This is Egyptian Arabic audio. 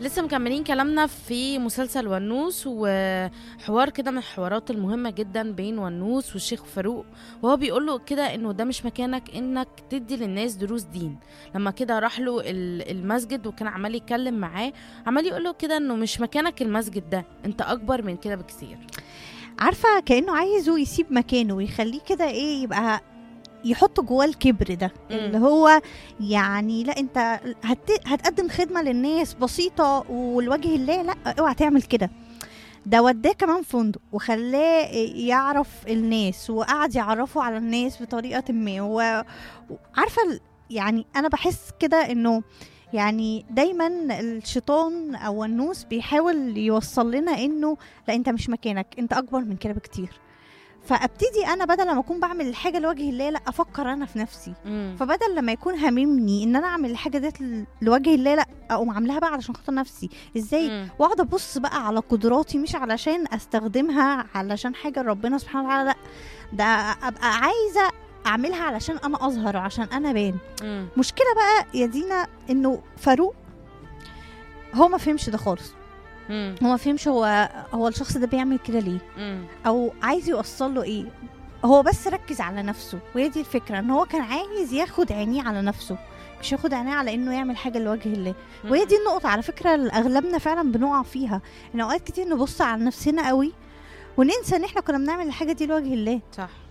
لسه مكملين كلامنا في مسلسل ونوس وحوار كده من الحوارات المهمة جدا بين ونوس والشيخ فاروق وهو بيقول له كده انه ده مش مكانك انك تدي للناس دروس دين لما كده راح له ال- المسجد وكان عمال يتكلم معاه عمال يقول له كده انه مش مكانك المسجد ده انت اكبر من كده بكثير عارفه كانه عايزه يسيب مكانه ويخليه كده ايه يبقى يحط جواه الكبر ده مم. اللي هو يعني لا انت هت... هتقدم خدمه للناس بسيطه ولوجه الله لا اوعى تعمل كده ده وداه كمان فندق وخلاه يعرف الناس وقعد يعرفه على الناس بطريقه ما و- وعارفه ال- يعني انا بحس كده انه يعني دايما الشيطان او النوس بيحاول يوصل لنا انه لا انت مش مكانك انت اكبر من كده بكتير فابتدي انا بدل ما اكون بعمل الحاجه لوجه الله لا افكر انا في نفسي مم. فبدل لما يكون هاممني ان انا اعمل الحاجه ديت ل- لوجه الله لا اقوم عاملاها بقى علشان خاطر نفسي ازاي مم. واقعد ابص بقى على قدراتي مش علشان استخدمها علشان حاجه ربنا سبحانه وتعالى لا ده ابقى عايزه اعملها علشان انا اظهر وعشان انا بان مم. مشكله بقى يا دينا انه فاروق هو ما فهمش ده خالص مم. هو ما فهمش هو هو الشخص ده بيعمل كده ليه مم. او عايز يوصل له ايه هو بس ركز على نفسه وهي دي الفكره ان هو كان عايز ياخد عينيه على نفسه مش ياخد عينيه على انه يعمل حاجه لوجه الله وهي دي النقطه على فكره اللي اغلبنا فعلا بنقع فيها ان اوقات كتير نبص على نفسنا قوي وننسى ان احنا كنا بنعمل الحاجه دي لوجه الله صح